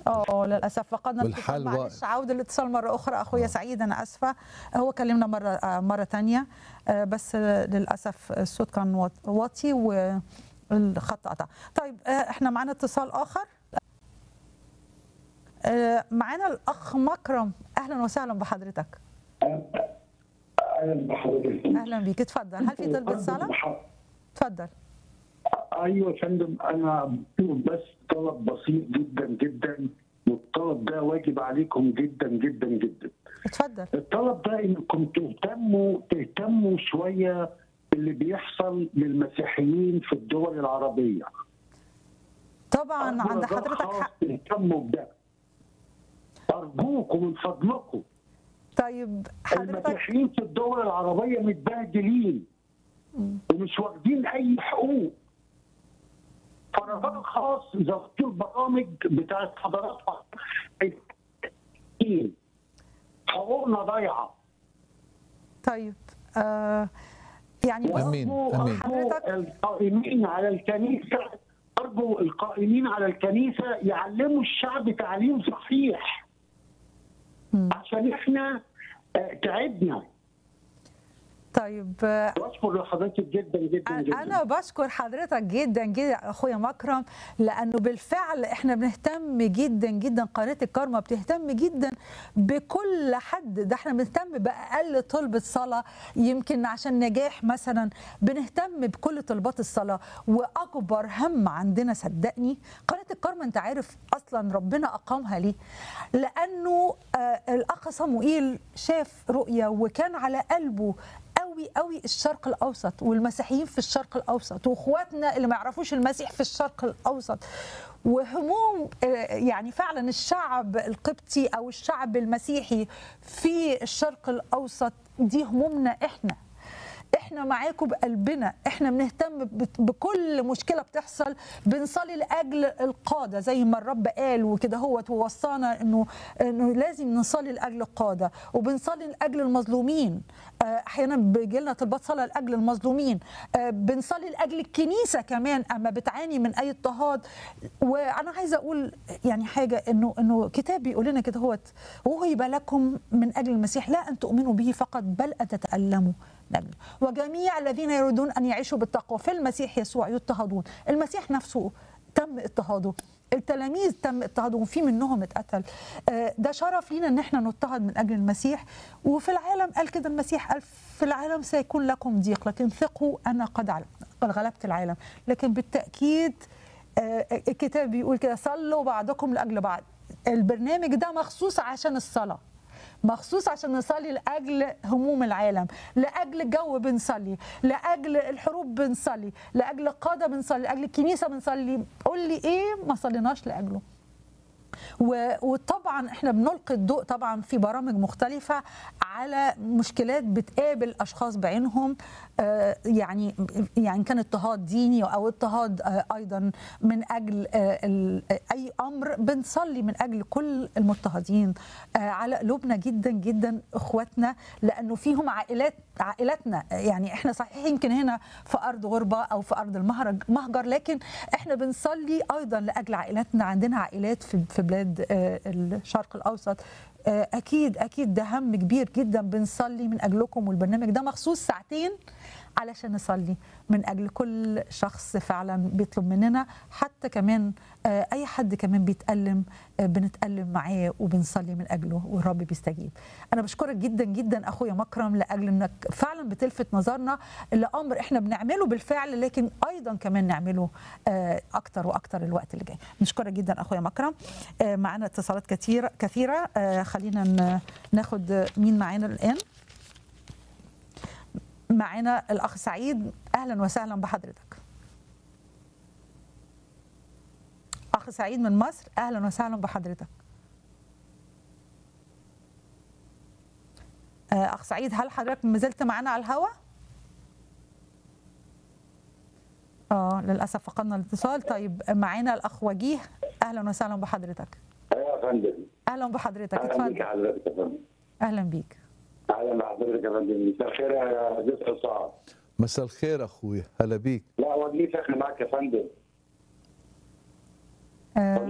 اه للاسف فقدنا والحال الاتصال معلش عود الاتصال مره اخرى اخويا سعيد انا اسفه هو كلمنا مره آه، مره ثانيه بس آه، للاسف الصوت كان واط- واطي والخط قطع طيب آه، احنا معانا اتصال اخر آه، معانا الاخ مكرم اهلا وسهلا بحضرتك اهلا بحضرتك اهلا بيك اتفضل هل في طلبة صلاه اتفضل ايوه يا فندم انا بطلب بس طلب بسيط جدا جدا والطلب ده واجب عليكم جدا جدا جدا اتفضل الطلب ده انكم تهتموا تهتموا شويه باللي بيحصل للمسيحيين في الدول العربيه طبعا عند أرجو حضرتك خاص حق تهتموا بده ارجوكم من فضلكم طيب حضرتك المسيحيين في الدول العربيه متبهدلين ومش واخدين اي حقوق فرجاء خاص ظبط البرامج بتاعت حضراتكم حقوقنا ضايعه طيب آه يعني بص- أمين، وأرجو أمين. حضرتك- القائمين على الكنيسه ارجو القائمين على الكنيسه يعلموا الشعب تعليم صحيح عشان احنا آه، تعبنا طيب آه، بشكر لحضرتك جدا جدا جدا انا بشكر حضرتك جدا جدا اخويا مكرم لانه بالفعل احنا بنهتم جدا جدا قناه الكارما بتهتم جدا بكل حد ده احنا بنهتم باقل طلبه صلاه يمكن عشان نجاح مثلا بنهتم بكل طلبات الصلاه واكبر هم عندنا صدقني قناه الكارما انت عارف اصلا ربنا اقامها ليه لانه آه الاخ صموئيل شاف رؤيه وكان على قلبه قوي قوي الشرق الاوسط والمسيحيين في الشرق الاوسط واخواتنا اللي ما يعرفوش المسيح في الشرق الاوسط وهموم آه، يعني فعلا الشعب القبطي او الشعب المسيحي في الشرق الاوسط دي همومنا احنا احنا معاكم بقلبنا احنا بنهتم بت- بكل مشكله بتحصل بنصلي لاجل القاده زي ما الرب قال وكده هو ووصانا انه انه لازم نصلي لاجل القاده وبنصلي لاجل المظلومين آه، احيانا بيجي لنا طلبات صلاه لاجل المظلومين آه، بنصلي لاجل الكنيسه كمان اما بتعاني من اي اضطهاد وانا عايزه اقول يعني حاجه انه انه كتاب بيقول لنا كده هوت وهب لكم من اجل المسيح لا ان تؤمنوا به فقط بل ان تتالموا نجم وجميع الذين يريدون ان يعيشوا بالتقوى في المسيح يسوع يضطهدون المسيح نفسه تم اضطهاده التلاميذ تم اضطهادهم في منهم اتقتل آه، ده شرف لينا ان احنا نضطهد من اجل المسيح وفي العالم قال كده المسيح قال في العالم سيكون لكم ضيق لكن ثقوا انا قد عل- قد غلبت العالم لكن بالتاكيد آه، الكتاب بيقول كده صلوا بعضكم لاجل بعض البرنامج ده مخصوص عشان الصلاه مخصوص عشان نصلي لاجل هموم العالم لاجل الجو بنصلي لاجل الحروب بنصلي لاجل القاده بنصلي لاجل الكنيسه بنصلي قول لي ايه ما صليناش لاجله و- وطبعا احنا بنلقي الضوء طبعا في برامج مختلفة على مشكلات بتقابل اشخاص بعينهم آه، يعني يعني كان اضطهاد ديني او اضطهاد آه، ايضا من اجل آه، ال- اي امر بنصلي من اجل كل المضطهدين آه، على قلوبنا جدا جدا اخواتنا لانه فيهم عائلات عائلاتنا يعني احنا صحيح يمكن هنا في ارض غربه او في ارض المهرج مهجر لكن احنا بنصلي ايضا لاجل عائلاتنا عندنا عائلات في في بلاد آه، الشرق الاوسط آه، اكيد اكيد ده هم كبير جدا بنصلي من اجلكم والبرنامج ده مخصوص ساعتين علشان نصلي من اجل كل شخص فعلا بيطلب مننا حتى كمان آه، اي حد كمان بيتالم آه، بنتالم معاه وبنصلي من اجله والرب بيستجيب انا بشكرك جدا جدا اخويا مكرم لاجل انك فعلا بتلفت نظرنا لامر احنا بنعمله بالفعل لكن ايضا كمان نعمله آه، اكتر واكتر الوقت اللي جاي نشكرك جدا اخويا مكرم آه، معانا اتصالات كثيره كثيره آه، خلينا ن- ناخد مين معانا الان معانا الاخ سعيد اهلا وسهلا بحضرتك اخ سعيد من مصر اهلا وسهلا بحضرتك آه، اخ سعيد هل حضرتك ما زلت معانا على الهوا اه للاسف فقدنا الاتصال طيب معانا الاخ وجيه اهلا وسهلا بحضرتك ايوه يا فندم اهلا بحضرتك اهلا بيك اتفضل حضرتك يا فندم اهلا بيك اهلا بحضرتك يا فندم مساء الخير يا جزء صعب مساء الخير اخويا هلا بيك لا وجيه احنا معاك يا فندم آه،